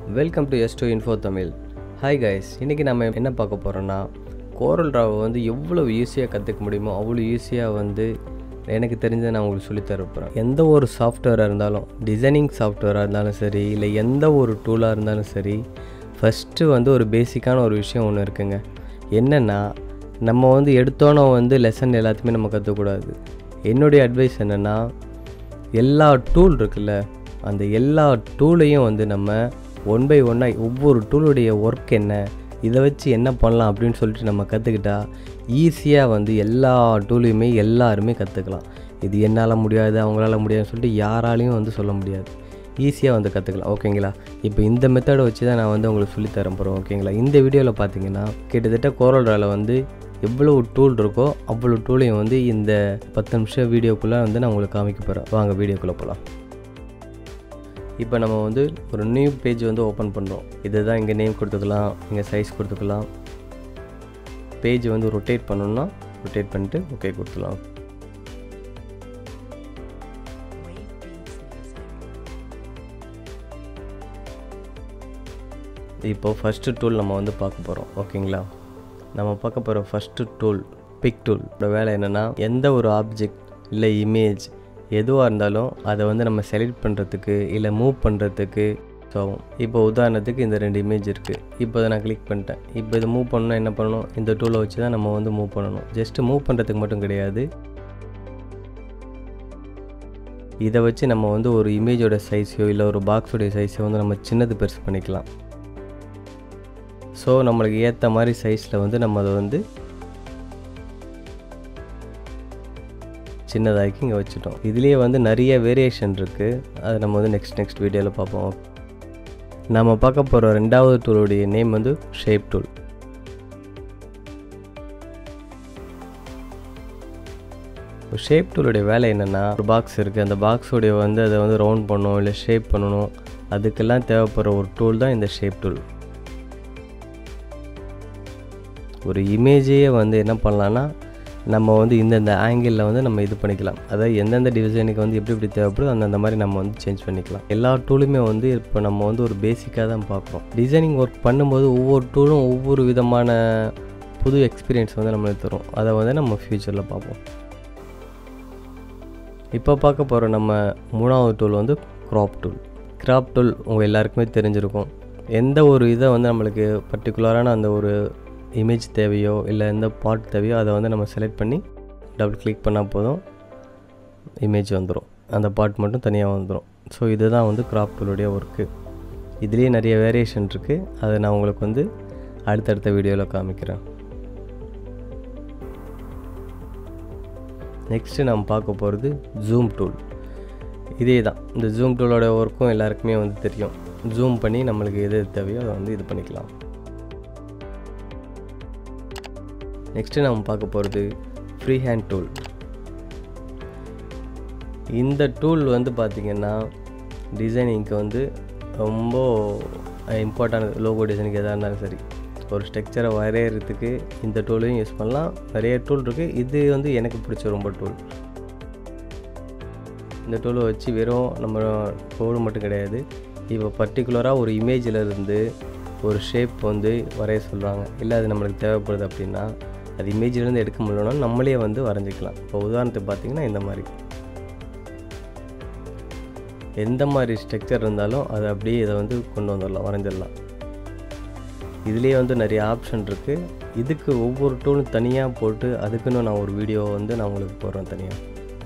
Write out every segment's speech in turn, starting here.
welcome to S two info Tamil hi guys இன்றைக்கி நம்ம என்ன பார்க்க போகிறோன்னா கோரல் ராவை வந்து எவ்வளோ ஈஸியாக கற்றுக்க முடியுமோ அவ்வளோ ஈஸியாக வந்து எனக்கு தெரிஞ்சதை நான் உங்களுக்கு சொல்லித் தர போகிறேன் எந்த ஒரு சாஃப்ட்வேராக இருந்தாலும் டிசைனிங் சாஃப்ட்வேராக இருந்தாலும் சரி இல்லை எந்த ஒரு டூலாக இருந்தாலும் சரி ஃபஸ்ட்டு வந்து ஒரு பேசிக்கான ஒரு விஷயம் ஒன்று இருக்குங்க என்னென்னா நம்ம வந்து எடுத்தோன்னே வந்து லெசன் எல்லாத்தையுமே நம்ம கற்றுக்கூடாது என்னுடைய அட்வைஸ் என்னென்னா எல்லா டூல் இருக்குல்ல அந்த எல்லா டூலையும் வந்து நம்ம ஒன் பை ஒன்னாக ஒவ்வொரு டூலுடைய ஒர்க் என்ன இதை வச்சு என்ன பண்ணலாம் அப்படின்னு சொல்லிட்டு நம்ம கற்றுக்கிட்டா ஈஸியாக வந்து எல்லா டூலையுமே எல்லாருமே கற்றுக்கலாம் இது என்னால் முடியாது அவங்களால முடியாதுன்னு சொல்லிட்டு யாராலையும் வந்து சொல்ல முடியாது ஈஸியாக வந்து கற்றுக்கலாம் ஓகேங்களா இப்போ இந்த மெத்தடை வச்சு தான் நான் வந்து உங்களுக்கு சொல்லித் தரேன் போகிறேன் ஓகேங்களா இந்த வீடியோவில் பார்த்தீங்கன்னா கிட்டத்தட்ட கோரல்ராவில் வந்து எவ்வளோ டூல் இருக்கோ அவ்வளோ டூலையும் வந்து இந்த பத்து நிமிஷம் வீடியோக்குள்ளே வந்து நான் உங்களுக்கு காமிக்க போகிறேன் வாங்க வீடியோக்குள்ளே போகலாம் இப்போ நம்ம வந்து ஒரு நியூ பேஜ் வந்து ஓப்பன் பண்ணுறோம் இதை தான் இங்கே நேம் கொடுத்துக்கலாம் இங்கே சைஸ் கொடுத்துக்கலாம் பேஜ் வந்து ரொட்டேட் பண்ணணும்னா ரொட்டேட் பண்ணிட்டு ஓகே கொடுத்துக்கலாம் இப்போ ஃபஸ்ட்டு டூல் நம்ம வந்து பார்க்க போகிறோம் ஓகேங்களா நம்ம பார்க்க போகிற ஃபஸ்ட்டு டூல் பிக் டூல் வேலை என்னென்னா எந்த ஒரு ஆப்ஜெக்ட் இல்லை இமேஜ் எதுவாக இருந்தாலும் அதை வந்து நம்ம செலக்ட் பண்ணுறதுக்கு இல்லை மூவ் பண்ணுறதுக்கு ஸோ இப்போ உதாரணத்துக்கு இந்த ரெண்டு இமேஜ் இருக்குது இப்போ இதை நான் கிளிக் பண்ணிட்டேன் இப்போ இதை மூவ் பண்ணணும் என்ன பண்ணணும் இந்த டூலை வச்சு தான் நம்ம வந்து மூவ் பண்ணணும் ஜஸ்ட்டு மூவ் பண்ணுறதுக்கு மட்டும் கிடையாது இதை வச்சு நம்ம வந்து ஒரு இமேஜோட சைஸையோ இல்லை ஒரு பாக்ஸோடைய சைஸையோ வந்து நம்ம சின்னது பெருசு பண்ணிக்கலாம் ஸோ நம்மளுக்கு ஏற்ற மாதிரி சைஸில் வந்து நம்ம அதை வந்து சின்னதாக்கி இங்கே வச்சுட்டோம் இதுலேயே வந்து நிறைய வேரியேஷன் இருக்குது அதை நம்ம வந்து நெக்ஸ்ட் நெக்ஸ்ட் வீடியோவில் பார்ப்போம் நம்ம பார்க்க போகிற ரெண்டாவது டூலுடைய நேம் வந்து ஷேப் டூல் இப்போ ஷேப் டூலுடைய வேலை என்னென்னா ஒரு பாக்ஸ் இருக்குது அந்த பாக்ஸோடைய வந்து அதை வந்து ரவுண்ட் பண்ணணும் இல்லை ஷேப் பண்ணணும் அதுக்கெல்லாம் தேவைப்படுற ஒரு டூல் தான் இந்த ஷேப் டூல் ஒரு இமேஜையே வந்து என்ன பண்ணலான்னா நம்ம வந்து இந்தந்த ஆங்கிளில் வந்து நம்ம இது பண்ணிக்கலாம் அதாவது எந்தெந்த டிசைனுக்கு வந்து எப்படி எப்படி தேவைப்படுதோ அந்தந்த மாதிரி நம்ம வந்து சேஞ்ச் பண்ணிக்கலாம் எல்லா டூலுமே வந்து இப்போ நம்ம வந்து ஒரு பேசிக்காக தான் பார்க்குறோம் டிசைனிங் ஒர்க் பண்ணும்போது ஒவ்வொரு டூலும் ஒவ்வொரு விதமான புது எக்ஸ்பீரியன்ஸ் வந்து நம்மளுக்கு தரும் அதை வந்து நம்ம ஃப்யூச்சரில் பார்ப்போம் இப்போ பார்க்க போகிற நம்ம மூணாவது டூல் வந்து க்ராப் டூல் க்ராப் டூல் உங்கள் எல்லாருக்குமே தெரிஞ்சிருக்கும் எந்த ஒரு இதை வந்து நம்மளுக்கு பர்டிகுலரான அந்த ஒரு இமேஜ் தேவையோ இல்லை எந்த பார்ட் தேவையோ அதை வந்து நம்ம செலக்ட் பண்ணி டபுள் கிளிக் பண்ணால் போதும் இமேஜ் வந்துடும் அந்த பார்ட் மட்டும் தனியாக வந்துடும் ஸோ இதுதான் வந்து கிராப் டூலுடைய ஒர்க்கு இதுலேயே நிறைய வேரியேஷன் இருக்குது அதை நான் உங்களுக்கு வந்து அடுத்தடுத்த வீடியோவில் காமிக்கிறேன் நெக்ஸ்ட்டு நம்ம பார்க்க போகிறது ஜூம் டூல் இதே தான் இந்த ஜூம் டூலோட ஒர்க்கும் எல்லாருக்குமே வந்து தெரியும் ஜூம் பண்ணி நம்மளுக்கு எது தேவையோ அதை வந்து இது பண்ணிக்கலாம் நெக்ஸ்ட்டு நம்ம பார்க்க போகிறது ஃப்ரீ ஹேண்ட் டூல் இந்த டூல் வந்து பார்த்திங்கன்னா டிசைனிங்க்கு வந்து ரொம்ப இம்பார்ட்டன்ட் லோகோ டிசைனுக்கு எதாக இருந்தாலும் சரி ஒரு ஸ்ட்ரக்சரை வரைகிறதுக்கு இந்த டூலையும் யூஸ் பண்ணலாம் நிறைய டூல் இருக்குது இது வந்து எனக்கு பிடிச்ச ரொம்ப டூல் இந்த டூலை வச்சு வெறும் நம்ம டூல் மட்டும் கிடையாது இப்போ பர்டிகுலராக ஒரு இமேஜில் இருந்து ஒரு ஷேப் வந்து வரைய சொல்கிறாங்க இல்லை அது நம்மளுக்கு தேவைப்படுது அப்படின்னா அது இமேஜிலேருந்து எடுக்க முடியலன்னா நம்மளே வந்து வரைஞ்சிக்கலாம் இப்போ உதாரணத்துக்கு பார்த்திங்கன்னா இந்த மாதிரி எந்த மாதிரி ஸ்ட்ரக்சர் இருந்தாலும் அதை அப்படியே இதை வந்து கொண்டு வந்துடலாம் வரைஞ்சிடலாம் இதுலேயே வந்து நிறைய ஆப்ஷன் இருக்குது இதுக்கு ஒவ்வொரு டூலும் தனியாக போட்டு அதுக்குன்னு நான் ஒரு வீடியோ வந்து நான் உங்களுக்கு போடுறேன் தனியாக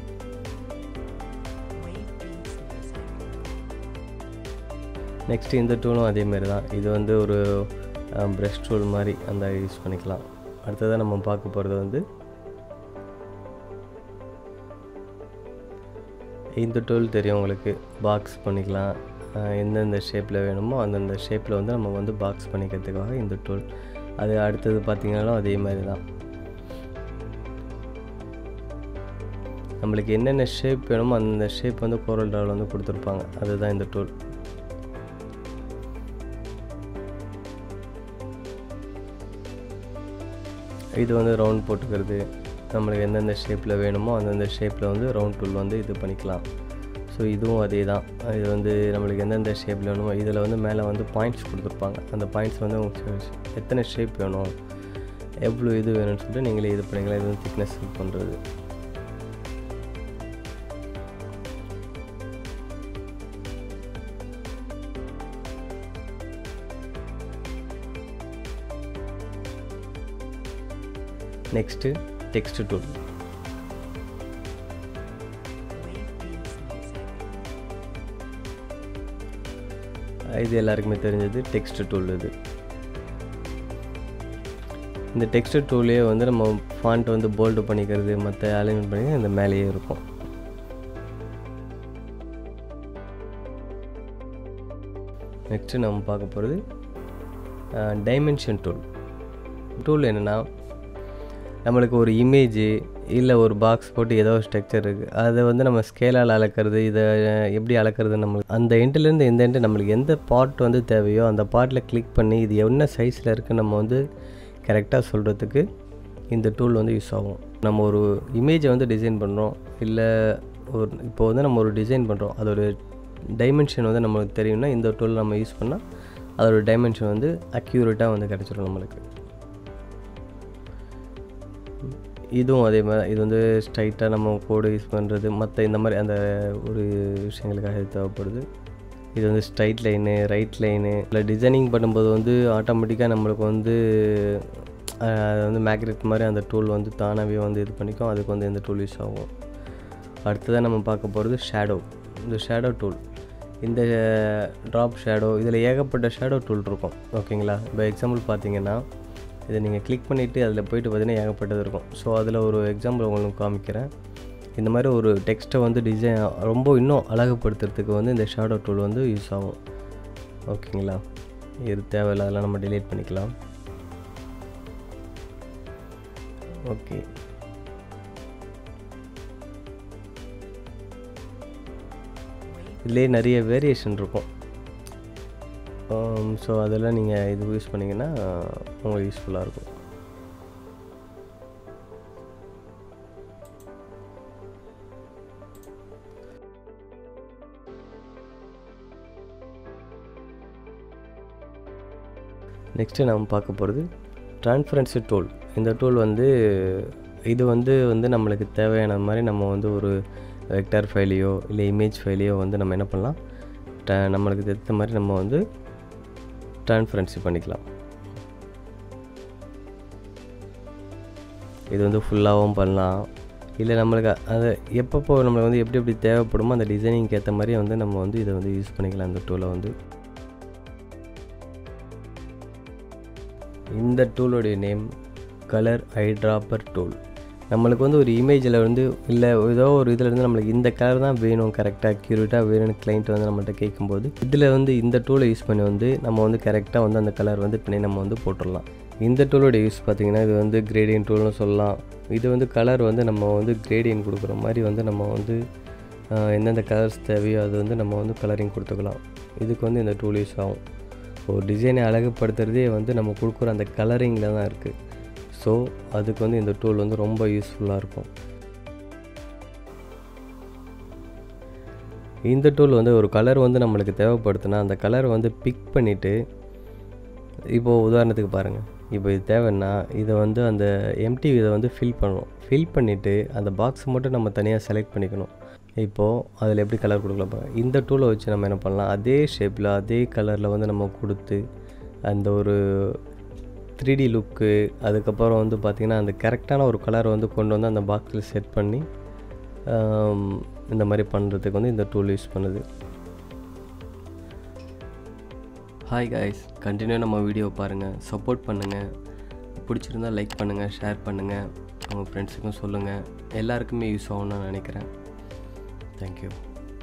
நெக்ஸ்ட்டு இந்த டூலும் அதேமாரி தான் இது வந்து ஒரு ப்ரெஷ் டூல் மாதிரி அந்த யூஸ் பண்ணிக்கலாம் அடுத்ததாக நம்ம பார்க்க போகிறது வந்து இந்த டூல் தெரியும் உங்களுக்கு பாக்ஸ் பண்ணிக்கலாம் எந்தெந்த ஷேப்பில் வேணுமோ அந்தந்த ஷேப்பில் வந்து நம்ம வந்து பாக்ஸ் பண்ணிக்கிறதுக்காக இந்த டூல் அது அடுத்தது பார்த்திங்கனாலும் அதே மாதிரி தான் நம்மளுக்கு என்னென்ன ஷேப் வேணுமோ அந்த ஷேப் வந்து கோரல் ட்ராவில் வந்து கொடுத்துருப்பாங்க அதுதான் இந்த டூல் இது வந்து ரவுண்ட் போட்டுக்கிறது நம்மளுக்கு எந்தெந்த ஷேப்பில் வேணுமோ அந்தந்த ஷேப்பில் வந்து ரவுண்ட் டூல் வந்து இது பண்ணிக்கலாம் ஸோ ஸோ இதுவும் அதே தான் இது வந்து நம்மளுக்கு எந்தெந்த ஷேப்பில் வேணுமோ இதில் வந்து மேலே வந்து பாயிண்ட்ஸ் கொடுத்துருப்பாங்க அந்த பாயிண்ட்ஸ் வந்து உங்களுக்கு எத்தனை ஷேப் வேணும் எவ்வளோ இது வேணும்னு சொல்லிட்டு நீங்களே இது பண்ணிக்கலாம் இது வந்து திக்னஸ் பண்ணுறது நெக்ஸ்ட்டு டெக்ஸ்ட் டூல் இது எல்லாருக்குமே தெரிஞ்சது டெக்ஸ்ட் டூல் இது இந்த டெக்ஸ்ட் டூலே வந்து நம்ம ஃபாண்ட் வந்து போல்டு பண்ணிக்கிறது மற்ற அலைன்மெண்ட் பண்ணி இந்த மேலேயே இருக்கும் நெக்ஸ்ட்டு நம்ம பார்க்க போகிறது டைமென்ஷன் டூல் டூல் என்னென்னா நம்மளுக்கு ஒரு இமேஜு இல்லை ஒரு பாக்ஸ் போட்டு ஏதோ ஒரு ஸ்ட்ரக்சர் இருக்குது அதை வந்து நம்ம ஸ்கேலால் அளக்கிறது இதை எப்படி அளக்கிறது நம்மளுக்கு அந்த எண்ட்லேருந்து எந்த எண்டு நம்மளுக்கு எந்த பார்ட் வந்து தேவையோ அந்த பார்ட்டில் கிளிக் பண்ணி இது என்ன சைஸில் இருக்குன்னு நம்ம வந்து கரெக்டாக சொல்கிறதுக்கு இந்த டூல் வந்து யூஸ் ஆகும் நம்ம ஒரு இமேஜை வந்து டிசைன் பண்ணுறோம் இல்லை ஒரு இப்போ வந்து நம்ம ஒரு டிசைன் பண்ணுறோம் அதோட டைமென்ஷன் வந்து நம்மளுக்கு தெரியும்னா இந்த டூல் நம்ம யூஸ் பண்ணால் அதோட டைமென்ஷன் வந்து அக்யூரேட்டாக வந்து கிடச்சிரும் நம்மளுக்கு இதுவும் அதே மாதிரி இது வந்து ஸ்ட்ரைட்டாக நம்ம கோடு யூஸ் பண்ணுறது மற்ற இந்த மாதிரி அந்த ஒரு விஷயங்களுக்காக இது தேவைப்படுது இது வந்து ஸ்ட்ரைட் லைனு ரைட் லைனு இல்லை டிசைனிங் பண்ணும்போது வந்து ஆட்டோமேட்டிக்காக நம்மளுக்கு வந்து அது வந்து மேக்னெட் மாதிரி அந்த டூல் வந்து தானாகவே வந்து இது பண்ணிக்கும் அதுக்கு வந்து இந்த டூல் யூஸ் ஆகும் அடுத்ததாக நம்ம பார்க்க போகிறது ஷேடோ இந்த ஷேடோ டூல் இந்த ட்ராப் ஷேடோ இதில் ஏகப்பட்ட ஷேடோ டூல் இருக்கும் ஓகேங்களா இப்போ எக்ஸாம்பிள் பார்த்தீங்கன்னா இதை நீங்கள் கிளிக் பண்ணிவிட்டு அதில் போயிட்டு பார்த்தீங்கன்னா ஏகப்பட்டது இருக்கும் ஸோ அதில் ஒரு எக்ஸாம்பிள் உங்களுக்கு காமிக்கிறேன் இந்த மாதிரி ஒரு டெக்ஸ்ட்டை வந்து டிசைன் ரொம்ப இன்னும் அழகுபடுத்துறதுக்கு வந்து இந்த ஷேடோ டூல் வந்து யூஸ் ஆகும் ஓகேங்களா இது தேவையில்ல அதெல்லாம் நம்ம டிலீட் பண்ணிக்கலாம் ஓகே இதுலேயே நிறைய வேரியேஷன் இருக்கும் ஸோ அதெல்லாம் நீங்கள் இது யூஸ் பண்ணிங்கன்னா உங்களுக்கு யூஸ்ஃபுல்லாக இருக்கும் நெக்ஸ்ட்டு நம்ம பார்க்க போகிறது ட்ரான்ஸ்பரன்சி டூல் இந்த டூல் வந்து இது வந்து வந்து நம்மளுக்கு தேவையான மாதிரி நம்ம வந்து ஒரு வெக்டார் ஃபைலையோ இல்லை இமேஜ் ஃபைலையோ வந்து நம்ம என்ன பண்ணலாம் ட நம்மளுக்கு தெரிந்த மாதிரி நம்ம வந்து ட்ரான்ஸ்பரன்சி பண்ணிக்கலாம் இது வந்து ஃபுல்லாகவும் பண்ணலாம் இல்லை நம்மளுக்கு அது எப்பப்போ நம்மளுக்கு வந்து எப்படி எப்படி தேவைப்படுமோ அந்த டிசைனிங்க்கு ஏற்ற மாதிரி வந்து நம்ம வந்து இதை வந்து யூஸ் பண்ணிக்கலாம் இந்த டூலை வந்து இந்த டூலோடைய நேம் கலர் ஐட்ராப்பர் டூல் நம்மளுக்கு வந்து ஒரு இமேஜில் வந்து இல்லை ஏதோ ஒரு இதில் இருந்து நம்மளுக்கு இந்த கலர் தான் வேணும் கரெக்டாக அக்யூரேட்டாக வேணும்னு கிளைண்ட் வந்து நம்மள்ட்ட கேட்கும்போது இதில் வந்து இந்த டூலை யூஸ் பண்ணி வந்து நம்ம வந்து கரெக்டாக வந்து அந்த கலர் வந்து பண்ணி நம்ம வந்து போட்டுடலாம் இந்த டூலோட யூஸ் பார்த்திங்கன்னா இது வந்து கிரேடியன் டூல்னு சொல்லலாம் இது வந்து கலர் வந்து நம்ம வந்து கிரேடியன் கொடுக்குற மாதிரி வந்து நம்ம வந்து எந்தெந்த கலர்ஸ் தேவையோ அது வந்து நம்ம வந்து கலரிங் கொடுத்துக்கலாம் இதுக்கு வந்து இந்த டூல் யூஸ் ஆகும் ஒரு டிசைனை அழகுப்படுத்துறதே வந்து நம்ம கொடுக்குற அந்த கலரிங்கில் தான் இருக்குது ஸோ அதுக்கு வந்து இந்த டூல் வந்து ரொம்ப யூஸ்ஃபுல்லாக இருக்கும் இந்த டூல் வந்து ஒரு கலர் வந்து நம்மளுக்கு தேவைப்படுத்துனா அந்த கலர் வந்து பிக் பண்ணிவிட்டு இப்போது உதாரணத்துக்கு பாருங்கள் இப்போ இது தேவைன்னா இதை வந்து அந்த எம்டி இதை வந்து ஃபில் பண்ணணும் ஃபில் பண்ணிவிட்டு அந்த பாக்ஸ் மட்டும் நம்ம தனியாக செலக்ட் பண்ணிக்கணும் இப்போது அதில் எப்படி கலர் கொடுக்கலாம் பாருங்கள் இந்த டூலை வச்சு நம்ம என்ன பண்ணலாம் அதே ஷேப்பில் அதே கலரில் வந்து நம்ம கொடுத்து அந்த ஒரு த்ரீ டி லுக்கு அதுக்கப்புறம் வந்து பார்த்திங்கன்னா அந்த கரெக்டான ஒரு கலர் வந்து கொண்டு வந்து அந்த பாக்ஸில் செட் பண்ணி இந்த மாதிரி பண்ணுறதுக்கு வந்து இந்த டூல் யூஸ் பண்ணுது ஹாய் காய்ஸ் கண்டினியூ நம்ம வீடியோ பாருங்கள் சப்போர்ட் பண்ணுங்கள் பிடிச்சிருந்தால் லைக் பண்ணுங்கள் ஷேர் பண்ணுங்கள் உங்கள் ஃப்ரெண்ட்ஸுக்கும் சொல்லுங்கள் எல்லாருக்குமே யூஸ் ஆகும்னு நான் நினைக்கிறேன் தேங்க்யூ